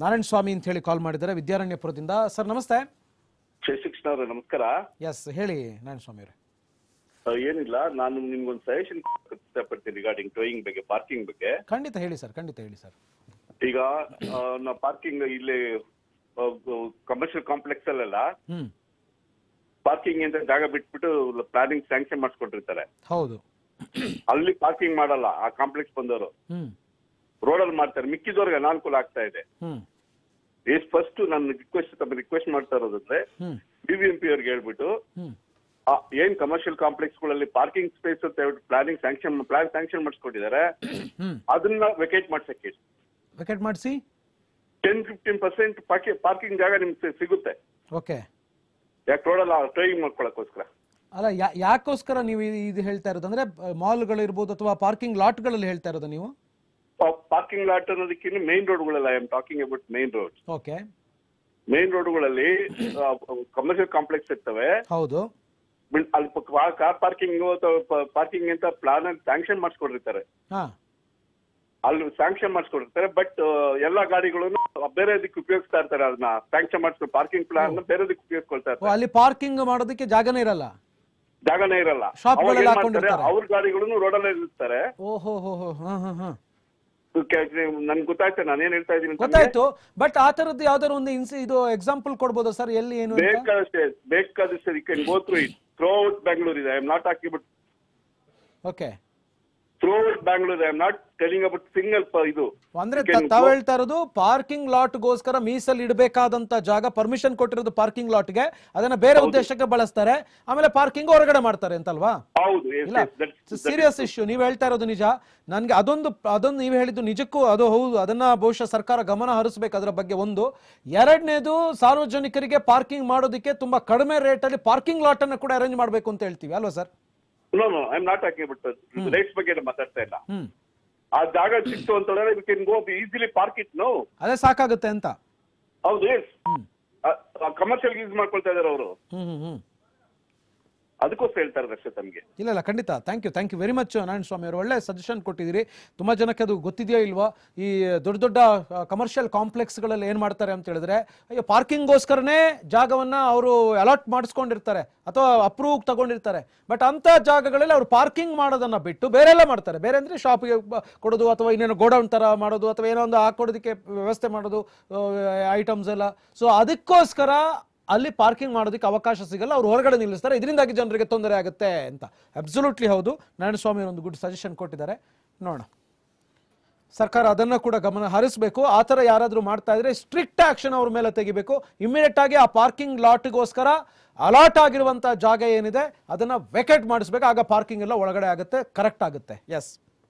ನಾರಾಯಣ ಸ್ವಾಮಿ ಅಂತ ಹೇಳಿ ಕಾಲ್ ಮಾಡಿದ್ದಾರೆ ವಿದ್ಯಾರಣ್ಯಪುರದಿಂದ ಸರ್ ನಮಸ್ತೆ ಶಶಿಕೃಷ್ಣ ಅವರೇ ನಮಸ್ಕಾರ ಎಸ್ ಹೇಳಿ ನಾರಾಯಣ ಸ್ವಾಮಿ ಅವರೇ ಆ, ಏನಿಲ್ಲ ನಾನು ನಿಮ್ಗೊಂದು ಸಜೆಷನ್ ಇಷ್ಟಪಡ್ತೀನಿ ರಿಗಾರ್ಡಿಂಗ್ ಟೋಯಿಂಗ್ ಬಗ್ಗೆ ಪಾರ್ಕಿಂಗ್ ಬಗ್ಗೆ ಖಂಡಿತ ಹೇಳಿ ಸರ್ ಖಂಡಿತ ಹೇಳಿ ಸರ್ ಈಗ ಆ, ನಾ ಪಾರ್ಕಿಂಗ್ ಇಲ್ಲಿ ಕಮರ್ಷಿಯಲ್ ಕಾಂಪ್ಲೆಕ್ಸ್ ಅಲ್ಲೆಲ್ಲ ಹ್ಮ್ ಪಾರ್ಕಿಂಗ್ ಅಂತ ಜಾಗ ಬಿಟ್ಬಿಟ್ಟು ಪ್ಲಾನಿಂಗ್ ಸ್ಯಾಂಕ್ಷನ್ ಮಾಡಿಸ್ಕೊಂಡಿರ್ತಾರೆ ಹೌದು ಅಲ್ಲಿ ಪಾರ್ಕಿಂಗ್ ಮಾಡಲ್ಲ ಆ ಕಾಂಪ್ಲೆಕ್ಸ್ ಬಂದವರು ಹ್ಮ್ ರೋಡಲ್ಲಿ ಮಾಡ್ತಾರೆ ಮಿಕ್ಕಿದವ್ರಿಗೆ ಅನಾನುಕೂಲ ಆಗ್ತಾ ಇದೆ ಹ್ಮ್ ಎಷ್ಟು ಫಸ್ಟ್ ನಾನು ರಿಕ್ವೆಸ್ಟ್ ತಮ್ಮ ರಿಕ್ವೆಸ್ಟ್ ಮಾಡ್ತಾ ಇರೋದಂದ್ರೆ ಹ್ಮ್ ಬಿ ಬಿ ಎಂ ಪಿ ಅವ್ರಿಗೆ ಹೇಳ್ಬಿಟ್ಟು ಹ್ಮ್ ಆ, ಏನ್ ಕಮರ್ಷಿಯಲ್ ಕಾಂಪ್ಲೆಕ್ಸ್ ಗಳಲ್ಲಿ ಪಾರ್ಕಿಂಗ್ ಸ್ಪೇಸ್ ಅಂತ ಹೇಳ್ಬಿಟ್ಟು ಪ್ಲಾನಿಂಗ್ ಸ್ಯಾಂಕ್ಷನ್ ಪ್ಲಾನ್ ಸ್ಯಾಂಕ್ಷನ್ ಮಾಡಿಸ್ಕೊಂಡಿದ್ದಾರೆ ಹ್ಮ್ ಅದನ್ನ ವೆಕೇಟ್ ಮಾಡ್ಸಕ್ಕೆ ವಿಕೆಟ್ ಮಾಡಿಸಿ ಟೆನ್ ಫಿಫ್ಟೀನ್ ಪರ್ಸೆಂಟ್ ಪಾರ್ಕಿಂಗ್ ಜಾಗ ನಿಮ್ಗೆ ಸಿಗುತ್ತೆ ಓಕೆ ಯಾಕೆ ರೋಡಲ್ಲ ಟ್ರೈನಿಂಗ್ ಮಾಡ್ಕೊಳಕ್ಕೋಸ್ಕರ ಅಲ್ಲ ಯಾ- ಯಾಕೋಸ್ಕರ ನೀವು ಇ- ಇದು ಹೇಳ್ತಾ ಇರೋದು ಅಂದ್ರೆ ಮಾಲ್ಗಳು ಇರ್ಬೋದು ಅಥವಾ ಪಾರ್ಕಿಂಗ್ ಲಾಟ್ಗಳಲ್ಲಿ ಹೇಳ್ತಾ ಇರೋದು ನೀವು ಪಾರ್ಕಿಂಗ್ ಲಾಟ್ ಅನ್ನೋದಕ್ಕಿಂತ ಮೇನ್ ರೋಡ್ಗಳೆಲ್ಲ I am talking about main road okay main ರೋಡ್ಗಳಲ್ಲಿ ಕಮರ್ಷಿಯಲ್ ಕಾಂಪ್ಲೆಕ್ಸ್ ಇರ್ತವೆ ಹೌದು ಬಿಲ್- ಅಲ್ಲಿ ಕಾರ್ ಪಾರ್ಕಿಂಗ್ ಅಥವಾ ಪಾರ್ಕಿಂಗ್ ಅಂತ ಪ್ಲಾನ್ ಸ್ಯಾಂಕ್ಷನ್ ಮಾಡಿಸ್ಕೊಂಡಿರ್ತಾರೆ ಹಾ ಅಲ್ಲಿ ಸ್ಯಾಂಕ್ಷನ್ ಮಾಡಿಸ್ಕೊಂಡಿರ್ತಾರೆ ಬಟ್ ಎಲ್ಲಾ ಗಾಡಿಗಳನ್ನು ಬೇರೆ ದಿಕ್ಕೆ ಉಪಯೋಗಿಸ್ತಾ ಇರ್ತಾರೆ ಅದನ್ನ ಸ್ಯಾಂಕ್ಷನ್ ಮಾಡಿಸ್ಕೊಂಡು ಪಾರ್ಕಿಂಗ್ ಪ್ಲಾನ್ ಬೇರೆ ದಿಕ್ಕೆ ಉಪಯೋಗಿಸ್ಕೊಳ್ತಾ ಓ, ಇರ್ತಾರೆ ಅಲ್ಲಿ ಪಾರ್ಕಿಂಗ್ ಮಾಡೋದಕ್ಕೆ ಜಾಗನೇ ಇರಲ್ಲ ಜಾಗನೇ ಇರಲ್ಲ Shop ಅವಾಗ ಗಳೆಲ್ಲ ಏನ್ ಮಾಡ್ತಾರೆ ಹಾಕೊಂಡಿರ್ತಾರೆ. ಅವ್ರ ಗಾಡಿಗಳನ್ನು ರೋಡಲ್ಲೇ ನಿಲ್ಲಿಸ್ತಾರೆ ಓಹೋ ಹೋ ಹೋ ಹಾ ಹಾ ಹಾ ನನ್ಗೆ ಗೊತ್ತಾಯ್ತು ನಾನು ಏನ್ ಹೇಳ್ತಾ ಇದ್ದೀನಿ ಅಂತಂದ್ರೆ, ಗೊತ್ತಾಯ್ತು ಬಟ್ ಆ ತರದ್ದು ಯಾವ್ದಾದ್ರು ಒಂದು ಇನ್ಸಿ ಇದು ಎಕ್ಸಾಂಪಲ್ ಕೊಡ್ಬೋದಾ ಸರ್ ಎಲ್ಲಿ ಏನು ಅಂತ ಬೇಕಾದಷ್ಟೇ ಬೇಕಾದಷ್ಟೇ you can go through it throughout Bangalore ಇದೆ I am not talking but okay throughout Bangalore I am not telling about single ಇದು ಅಂದ್ರೆ You can ತಾವ್ go- ಹೇಳ್ತಾ ಇರೋದು ಪಾರ್ಕಿಂಗ್ ಲಾಟ್ಗೋಸ್ಕರ ಮೀಸಲ್ ಇಡಬೇಕಾದಂತ ಜಾಗ ಪರ್ಮಿಷನ್ ಕೊಟ್ಟಿರೋದು ಪಾರ್ಕಿಂಗ್ ಲಾಟ್ಗೆ ಅದನ್ನ ಬೇರೆ ಉದ್ದೇಶಕ್ಕೆ ಬಳಸ್ತಾರೆ ಆಮೇಲೆ ಪಾರ್ಕಿಂಗ್ ಹೊರಗಡೆ ಮಾಡ್ತಾರೆ ಅಂತಲ್ವಾ ಹೌದು yes, ಇಲ್ಲ yes, that's- that's- serious issue ನೀವು ಹೇಳ್ತಾ ಇರೋದು ನಿಜ ನನ್ಗೆ ಅದೊಂದು ಅದೊಂದು ನೀವು ಹೇಳಿದ್ದು ನಿಜಕ್ಕೂ ಅದು ಹೌದು ಅದನ್ನ ಬಹುಶಃ ಸರ್ಕಾರ ಗಮನ ಹರಿಸ್ಬೇಕು ಅದರ ಬಗ್ಗೆ ಒಂದು ಎರಡನೇದು ಸಾರ್ವಜನಿಕರಿಗೆ ಪಾರ್ಕಿಂಗ್ ಮಾಡೋದಕ್ಕೆ ತುಂಬಾ ಕಡಿಮೆ ರೇಟ್ ಅಲ್ಲಿ ಪಾರ್ಕಿಂಗ್ ಲಾಟ್ ಅನ್ನ ಕೂಡ ಅರೇಂಜ್ ಮಾಡಬೇಕು ಅಂತ ಹೇಳ್ತೀವಿ ಅಲ್ವಾ sir no no I am not talking but rights ಬಗ್ಗೆ ಎಲ್ಲ ಮಾತಾಡ್ತಾ ಇಲ್ಲ ಹ್ಮ್ ಆ ಜಾಗ ಸಿಕ್ತು ಅಂತಂದ್ರೆ you can go easily park it no ಅದೇ ಸಾಕಾಗುತ್ತೆ ಅಂತ ಹೌದು ಎಸ್ ಹ್ಮ್ ಕಮರ್ಷಿಯಲ್ ಯೂಸ್ ಮಾಡ್ಕೊಳ್ತಾ ಇದಾರೆ ಅವರು ಹ್ಮ್ ಹ್ಮ್ ಹ್ಮ್ ಅದಕ್ಕೋಸ್ಕರ ಹೇಳ್ತಾ ಇರೋದು ಅಷ್ಟೇ ತಮಗೆ ಇಲ್ಲ ಇಲ್ಲ ಖಂಡಿತ thank you thank you very much Narayana Swamy ಅವರು ಒಳ್ಳೆ ಸಜೆಷನ್ ಕೊಟ್ಟಿದ್ದೀರಿ ತುಂಬ ಜನಕ್ಕೆ ಅದು ಗೊತ್ತಿದೆಯೋ ಇಲ್ವೋ ಈ ದೊಡ್ಡ ದೊಡ್ಡ ಕಮರ್ಷಿಯಲ್ ಕಾಂಪ್ಲೆಕ್ಸ್ಗಳಲ್ಲಿ ಏನು ಮಾಡ್ತಾರೆ ಅಂತ ಹೇಳಿದ್ರೆ ಅಯ್ಯೋ ಪಾರ್ಕಿಂಗ್ಗೋಸ್ಕರನೇ ಜಾಗವನ್ನು ಅವರು ಅಲಾಟ್ ಮಾಡಿಸ್ಕೊಂಡಿರ್ತಾರೆ ಅಥವಾ ಅಪ್ರೂವ್ ತಗೊಂಡಿರ್ತಾರೆ ಬಟ್ ಅಂಥ ಜಾಗಗಳಲ್ಲಿ ಅವ್ರು ಪಾರ್ಕಿಂಗ್ ಮಾಡೋದನ್ನು ಬಿಟ್ಟು ಬೇರೆ ಎಲ್ಲ ಮಾಡ್ತಾರೆ ಬೇರೆ ಅಂದರೆ ಶಾಪಿಗೆ ಕೊಡೋದು ಅಥವಾ ಇನ್ನೇನು ಗೋಡೌನ್ ಥರ ಮಾಡೋದು ಅಥವಾ ಏನೋ ಒಂದು ಹಾಕೊಡೋದಕ್ಕೆ ವ್ಯವಸ್ಥೆ ಮಾಡೋದು ಐಟಮ್ಸ್ ಎಲ್ಲ ಸೊ ಅದಕ್ಕೋಸ್ಕರ ಅಲ್ಲಿ ಪಾರ್ಕಿಂಗ್ ಮಾಡೋದಕ್ಕೆ ಅವಕಾಶ ಸಿಗಲ್ಲ ಅವ್ರು ಹೊರಗಡೆ ನಿಲ್ಲಿಸ್ತಾರೆ ಇದರಿಂದಾಗಿ ಜನರಿಗೆ ತೊಂದರೆ ಆಗುತ್ತೆ ಅಂತ ಅಬ್ಸಲ್ಯೂಟ್ಲಿ ಹೌದು ನಾರಾಯಣಸ್ವಾಮಿ ಒಂದು ಗುಡ್ ಸಜೆಷನ್ ಕೊಟ್ಟಿದ್ದಾರೆ ನೋಡೋಣ ಸರ್ಕಾರ ಅದನ್ನ ಕೂಡ ಗಮನ ಹರಿಸಬೇಕು ಆ ಥರ ಯಾರಾದರೂ ಮಾಡ್ತಾ ಇದ್ರೆ ಸ್ಟ್ರಿಕ್ಟ್ ಆಕ್ಷನ್ ಅವ್ರ ಮೇಲೆ ತೆಗಿಬೇಕು ಇಮಿಡಿಯೇಟ್ ಆಗಿ ಆ ಪಾರ್ಕಿಂಗ್ ಲಾಟ್ಗೋಸ್ಕರ ಅಲಾಟ್ ಆಗಿರುವಂತ ಜಾಗ ಏನಿದೆ ಅದನ್ನ ವೆಕೆಟ್ ಮಾಡಿಸ್ಬೇಕು ಆಗ ಪಾರ್ಕಿಂಗ್ ಎಲ್ಲ ಒಳಗಡೆ ಆಗುತ್ತೆ ಕರೆಕ್ಟ್ ಆಗುತ್ತೆ ಎಸ್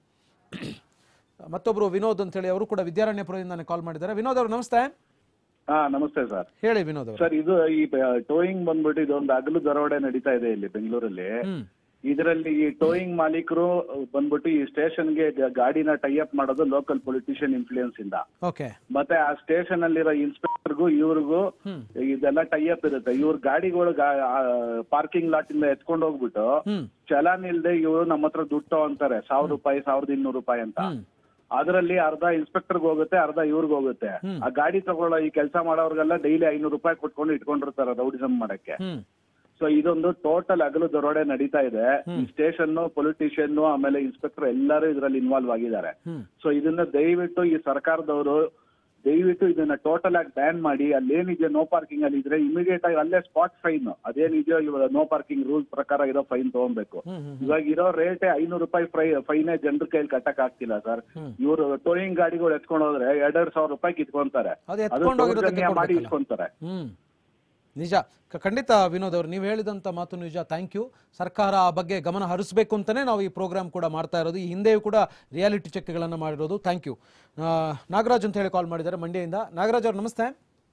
ಮತ್ತೊಬ್ರು ವಿನೋದ್ ಅಂತ ಹೇಳಿ ಅವರು ಕೂಡ ವಿದ್ಯಾರಣ್ಯಪುರದಿಂದ ಕಾಲ್ ಮಾಡಿದ್ದಾರೆ ವಿನೋದ್ ಅವರು ನಮಸ್ತೆ ಹಾ ನಮಸ್ತೆ ಸರ್ ಹೇಳಿ ವಿನೋದ್ ಅವರು ಸರ್ ಇದು ಈ ಟೋಯಿಂಗ್ ಬಂದ್ಬಿಟ್ಟು ಇದೊಂದು ಹಗಲು ದರೋಡೆ ನಡೀತಾ ಇದೆ ಇಲ್ಲಿ ಬೆಂಗಳೂರಲ್ಲಿ ಹ್ಮ್ ಇದರಲ್ಲಿ ಈ ಟೋಯಿಂಗ್ ಮಾಲೀಕರು ಬಂದ್ಬಿಟ್ಟು ಈ ಸ್ಟೇಷನ್ಗೆ ಗಾಡಿನ ಟೈ ಅಪ್ ಮಾಡೋದು ಲೋಕಲ್ ಪೊಲಿಟಿಷಿಯನ್ ಇನ್ಫ್ಲೂಯೆನ್ಸ್ ಇಂದ ಓಕೆ ಮತ್ತೆ ಆ ಸ್ಟೇಷನ್ ಅಲ್ಲಿರೋ ಇನ್ಸ್ಪೆಕ್ಟರ್ಗೂ ಇವ್ರಿಗೂ ಹ್ಮ್ ಇದೆಲ್ಲ ಟೈ ಅಪ್ ಇರುತ್ತೆ ಇವ್ರ ಗಾಡಿಗಳು ಪಾರ್ಕಿಂಗ್ ಲಾಟ್ ಇಂದ ಎತ್ಕೊಂಡು ಹೋಗ್ಬಿಟ್ಟು ಹ್ಮ್ ಚಲಾನ್ ಇಲ್ದೆ ಇವರು ನಮ್ಮ ಹತ್ರ ದುಡ್ಡು ಅಂತಾರೆ ಸಾವಿರ ರೂಪಾಯಿ ಸಾವಿರದ ಇನ್ನೂರು ರೂಪಾಯಿ ಅಂತ ಹ್ಮ್ ಅದರಲ್ಲಿ ಅರ್ಧ ಇನ್ಸ್ಪೆಕ್ಟರ್ಗೆ ಹೋಗುತ್ತೆ ಅರ್ಧ ಇವ್ರಿಗೆ ಹೋಗುತ್ತೆ ಹ್ಮ್. ಆ ಗಾಡಿ ತಗೊಳ್ಳೋ ಈ ಕೆಲಸ ಮಾಡೋರ್ಗೆಲ್ಲ ಡೈಲಿ ಐನೂರು ರೂಪಾಯಿ ಕೊಟ್ಕೊಂಡು ಇಟ್ಕೊಂಡಿರ್ತಾರೆ ರೌಡಿಸಮ್ ಮಾಡಕ್ಕೆ ಹ್ಮ್ ಸೊ ಇದೊಂದು ಟೋಟಲ್ ಹಗಲು ದರೋಡೆ ನಡೀತಾ ಇದೆ ಈ ಸ್ಟೇಷನ್ ಪೊಲಿಟಿಷಿಯನ್ ಆಮೇಲೆ ಇನ್ಸ್ಪೆಕ್ಟರ್ ಎಲ್ಲರೂ ಇದರಲ್ಲಿ ಇನ್ವಾಲ್ವ್ ಆಗಿದ್ದಾರೆ ಹ್ಮ್ ಸೊ ಇದನ್ನ ದಯವಿಟ್ಟು ಈ ಸರ್ಕಾರದವರು ದಯವಿಟ್ಟು ಇದನ್ನ ಟೋಟಲ್ ಆಗಿ ಬ್ಯಾನ್ ಮಾಡಿ ಅಲ್ಲೇನಿದೆ ನೋ ಪಾರ್ಕಿಂಗ್ ಅಲ್ಲಿ ಇದ್ರೆ ಇಮಿಡಿಯೇಟ್ ಆಗಿ ಅಲ್ಲೇ ಸ್ಪಾಟ್ ಫೈನ್ ಅದೇನಿದೆಯೋ ಇವಾಗ ನೋ ಪಾರ್ಕಿಂಗ್ ರೂಲ್ಸ್ ಪ್ರಕಾರ ಇರೋ ಫೈನ್ ತಗೊಬೇಕು ಹ್ಮ್ ಹ್ಮ್ ಇವಾಗ ಇರೋ ರೇಟೇ ಐನೂರು ರೂಪಾಯಿ ಫ್ರೈ ಫೈನೇ ಜನರ ಕೈಲಿ ಕಟ್ಟಕ್ ಆಗ್ತಿಲ್ಲ ಸರ್ ಹ್ಮ್. ಇವರು ಟೋಯಿಂಗ್ ಗಾಡಿಗಳು ಎತ್ಕೊಂಡು ಹೋದ್ರೆ ಎರಡೆರಡು ಸಾವಿರ ರೂಪಾಯಿ ಕಿತ್ಕೊಂತಾರೆ ಅದು ಅದು ಎತ್ಕೊಂಡು ಹೋಗಿರೋದಕ್ಕೆ ದೌರ್ಜನ್ಯ ಮಾಡಿ ಕೊಡ್ಬೇಕಲ್ಲ. ಇಸ್ಕೊಂತಾರೆ ಹ್ಮ್ ನಿಜ ಕ- ಖಂಡಿತ ವಿನೋದ್ ಅವರು ನೀವು ಹೇಳಿದಂಥ ಮಾತು ನಿಜ ಥ್ಯಾಂಕ್ ಯು ಸರ್ಕಾರ ಆ ಬಗ್ಗೆ ಗಮನ ಹರಿಸಬೇಕು ಅಂತಲೇ ನಾವು ಈ ಪ್ರೋಗ್ರಾಮ್ ಕೂಡ ಮಾಡ್ತಾ ಇರೋದು ಈ ಹಿಂದೆಯೂ ಕೂಡ ರಿಯಾಲಿಟಿ ಚೆಕ್ಗಳನ್ನು ಮಾಡಿರೋದು ಥ್ಯಾಂಕ್ ಯು ನಾಗರಾಜ್ ಅಂತ ಹೇಳಿ ಕಾಲ್ ಮಾಡಿದ್ದಾರೆ ಮಂಡ್ಯದಿಂದ ನಾಗರಾಜ್ ಅವ್ರು ನಮಸ್ತೆ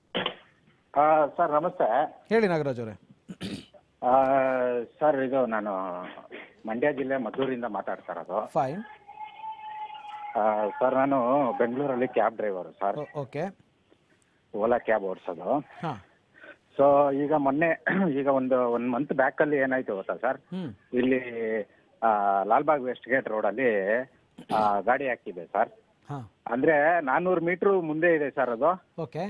ಆ, ಸರ್ ನಮಸ್ತೆ ಹೇಳಿ ನಾಗರಾಜ್ ಅವರೇ ಆ, ಸರ್ ಇದು ನಾನು ಮಂಡ್ಯ ಜಿಲ್ಲೆ ಮದ್ದೂರಿಂದ ಮಾತಾಡ್ತಾ ಇರೋದು ಫೈನ್ ಆ, ಸರ್ ನಾನು ಬೆಂಗಳೂರಲ್ಲಿ cab driver sir okay Ola cab ಓಡಿಸೋದು ಹಾಂ ಸೊ ಈಗ ಮೊನ್ನೆ ಈಗ ಒಂದು ಒಂದು ಮಂತ್ ಬ್ಯಾಕಲ್ಲಿ ಏನಾಯ್ತು ಗೊತ್ತಾ ಸರ್ ಹ್ಮ್ ಇಲ್ಲಿ ಆ, ಲಾಲ್ಬಾಗ್ ವೆಸ್ಟ್ ಗೇಟ್ ರೋಡಲ್ಲಿ ಆ, ಗಾಡಿ ಹಾಕಿದೆ ಸರ್ ಹಾಂ ಅಂದ್ರೆ ನಾನ್ನೂರು ಮೀಟರ್ ಮುಂದೆ ಇದೆ ಸರ್ ಅದು ಓಕೆ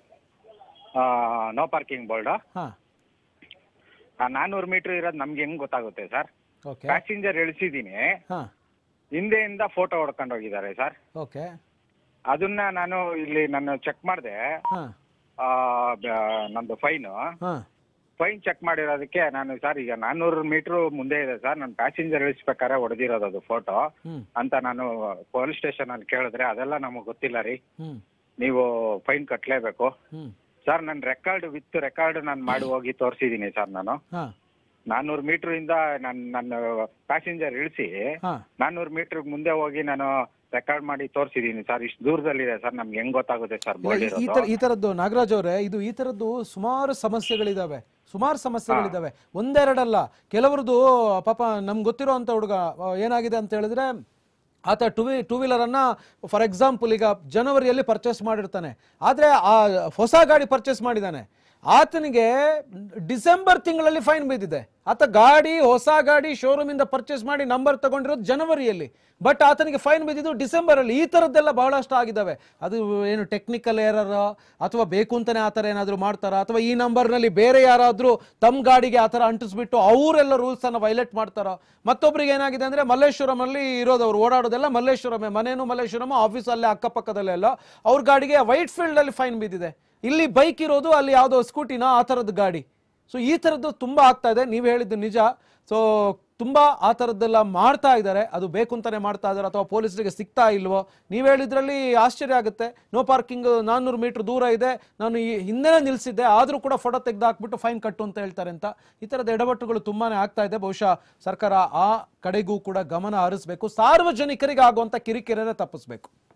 ನೋ ಪಾರ್ಕಿಂಗ್ ಬೋರ್ಡ್ ಹಾಂ ಆ ನಾನ್ನೂರು ಮೀಟರ್ ಇರೋದು ನಮ್ಗೆ ಹೆಂಗ್ ಗೊತ್ತಾಗುತ್ತೆ ಸರ್ ಓಕೆ ಪ್ಯಾಸೆಂಜರ್ ಇಳಿಸಿದೀನಿ ಹಾಂ ಹಿಂದೆಯಿಂದ ಫೋಟೋ ಹೊಡ್ಕೊಂಡು ಹೋಗಿದ್ದಾರೆ ಸರ್ ಓಕೆ ಅದನ್ನ ನಾನು ಇಲ್ಲಿ ನಾನು ಚೆಕ್ ಮಾಡಿದೆ ಹಾಂ ನಂದು ಫೈನು ಹಾಂ ಫೈನ್ ಚೆಕ್ ಮಾಡಿರೋದಕ್ಕೆ ನಾನು ಸರ್ ಈಗ ನಾನ್ನೂರು ಮೀಟರ್ ಮುಂದೆ ಇದೆ ಸರ್ ನಾನು ಪ್ಯಾಸೆಂಜರ್ ಇಳಿಸ್ಬೇಕಾದ್ರೆ ಹೊಡೆದಿರೋದು ಅದು ಫೋಟೋ ಹ್ಞೂ ಅಂತ ನಾನು ಪೊಲೀಸ್ ಸ್ಟೇಷನ್ ಅಲ್ಲಿ ಕೇಳಿದ್ರೆ ಅದೆಲ್ಲ ನಮಗೆ ಗೊತ್ತಿಲ್ಲ ರೀ ಹ್ಞೂ ನೀವು ಫೈನ್ ಕಟ್ಟಲೇಬೇಕು ಹ್ಞೂ ಸರ್ ನನ್ನ ರೆಕಾರ್ಡ್ ವಿತ್ ರೆಕಾರ್ಡ್ ನಾನು ಮಾಡಿ ಹೋಗಿ ತೋರಿಸಿದ್ದೀನಿ ಸರ್ ನಾನು ಹಾಂ ನಾನ್ನೂರು ಮೀಟರ್ ಇಂದ ನನ್ನ ನನ್ನ ಪ್ಯಾಸೆಂಜರ್ ಇಳಿಸಿ ಹಾಂ ನಾನ್ನೂರು ಮೀಟರ್ ಮುಂದೆ ಹೋಗಿ ನಾನು ರೆಕಾರ್ಡ್ ಮಾಡಿ ತೋರಿಸಿದ್ದೀನಿ ಸರ್ ಇಷ್ಟು ದೂರದಲ್ಲಿದೆ ಸರ್ ನಮ್ಗೆ ಹೆಂಗ್ ಗೊತ್ತಾಗುತ್ತೆ ಸರ್ ಇಲ್ಲ, ಬೋರ್ಡ್ ಈ- ಈ ಇರೋದು ತರ ಈ ತರದ್ದು ನಾಗರಾಜ್ ಅವರೇ ಇದು ಈ ತರದ್ದು ಸುಮಾರು ಸಮಸ್ಯೆಗಳಿದಾವೆ ಸುಮಾರು ಸಮಸ್ಯೆಗಳಿದಾವೆ ಒಂದೆರಡಲ್ಲ ಕೆಲವ್ರದ್ದು ಪಾಪ ನಮ್ಗೆ ಗೊತ್ತಿರೋ ಅಂತ ಹುಡುಗ ಆ, ಏನಾಗಿದೆ ಅಂತ ಹೇಳಿದ್ರೆ ಆತ ಟೂ ವಿ ಟೂ ವೀಲರನ್ನ ಫಾರ್ ಎಕ್ಸಾಂಪಲ್ ಈಗ ಜನವರಿಯಲ್ಲಿ ಪರ್ಚೇಸ್ ಮಾಡಿರ್ತಾನೆ ಆದರೆ ಆ ಹೊಸ ಗಾಡಿ ಪರ್ಚೇಸ್ ಮಾಡಿದ್ದಾನೆ ಆತನಿಗೆ ಡಿಸೆಂಬರ್ ತಿಂಗಳಲ್ಲಿ ಫೈನ್ ಬಿದ್ದಿದೆ ಆತ ಗಾಡಿ ಹೊಸ ಗಾಡಿ ಶೋರೂಮಿಂದ ಪರ್ಚೇಸ್ ಮಾಡಿ ನಂಬರ್ ತಗೊಂಡಿರೋದು ಜನವರಿಯಲ್ಲಿ ಬಟ್ ಆತನಿಗೆ ಫೈನ್ ಬಿದ್ದಿದ್ದು ಡಿಸೆಂಬರಲ್ಲಿ ಈ ಥರದ್ದೆಲ್ಲ ಬಹಳಷ್ಟು ಆಗಿದ್ದಾವೆ ಅದು ಏನು ಟೆಕ್ನಿಕಲ್ ಎರರ್ ಅಥವಾ ಬೇಕು ಅಂತಾನೆ ಆ ಥರ ಏನಾದರೂ ಮಾಡ್ತಾರಾ ಅಥವಾ ಈ ನಂಬರ್ನಲ್ಲಿ ಬೇರೆ ಯಾರಾದರೂ ತಮ್ಮ ಗಾಡಿಗೆ ಆ ಥರ ಅಂಟಿಸ್ಬಿಟ್ಟು ಅವರೆಲ್ಲ ರೂಲ್ಸನ್ನು ವೈಲೇಟ್ ಮಾಡ್ತಾರೋ ಮತ್ತೊಬ್ಬರಿಗೆ ಏನಾಗಿದೆ ಅಂದರೆ ಮಲ್ಲೇಶ್ವರಮಲ್ಲಿ ಇರೋದವ್ರು ಓಡಾಡೋದೆಲ್ಲ ಮಲ್ಲೇಶ್ವರಮೇ ಮನೇನು ಮಲ್ಲೇಶ್ವರಮ ಆಫೀಸಲ್ಲೇ ಅಕ್ಕಪಕ್ಕದಲ್ಲೆಲ್ಲ ಅವ್ರ ಗಾಡಿಗೆ ವೈಟ್ ಫೀಲ್ಡಲ್ಲಿ ಫೈನ್ ಬಿದ್ದಿದೆ ಇಲ್ಲಿ ಬೈಕ್ ಇರೋದು ಅಲ್ಲಿ ಯಾವುದೋ ಸ್ಕೂಟಿನ ಆ ಥರದ್ದು ಗಾಡಿ ಸೊ ಈ ಥರದ್ದು ತುಂಬ ಆಗ್ತಾ ಇದೆ ನೀವು ಹೇಳಿದ್ದು ನಿಜ ಸೊ ತುಂಬ ಆ ಥರದ್ದೆಲ್ಲ ಮಾಡ್ತಾ ಇದ್ದಾರೆ ಅದು ಬೇಕು ಅಂತಾನೆ ಮಾಡ್ತಾ ಇದ್ದಾರೆ ಅಥವಾ ಪೊಲೀಸರಿಗೆ ಸಿಗ್ತಾ ಇಲ್ವೋ ನೀವು ಹೇಳಿದ್ರಲ್ಲಿ ಆಶ್ಚರ್ಯ ಆಗುತ್ತೆ ನೋ ಪಾರ್ಕಿಂಗ್ ನಾನ್ನೂರು ಮೀಟರ್ ದೂರ ಇದೆ ನಾನು ಈ ಹಿಂದೆ ನಿಲ್ಲಿಸಿದ್ದೆ ಆದರೂ ಕೂಡ ಫೋಟೋ ತೆಗೆದು ಹಾಕ್ಬಿಟ್ಟು ಫೈನ್ ಕಟ್ಟು ಅಂತ ಹೇಳ್ತಾರೆ ಅಂತ ಈ ಥರದ ಎಡವಟ್ಟುಗಳು ತುಂಬಾನೇ ಆಗ್ತಾ ಇದೆ ಬಹುಶಃ ಸರ್ಕಾರ ಆ ಕಡೆಗೂ ಕೂಡ ಗಮನ ಹರಿಸಬೇಕು ಸಾರ್ವಜನಿಕರಿಗೆ ಆಗುವಂಥ ಕಿರಿಕಿರಿನೇ ತಪ್ಪಿಸ್ಬೇಕು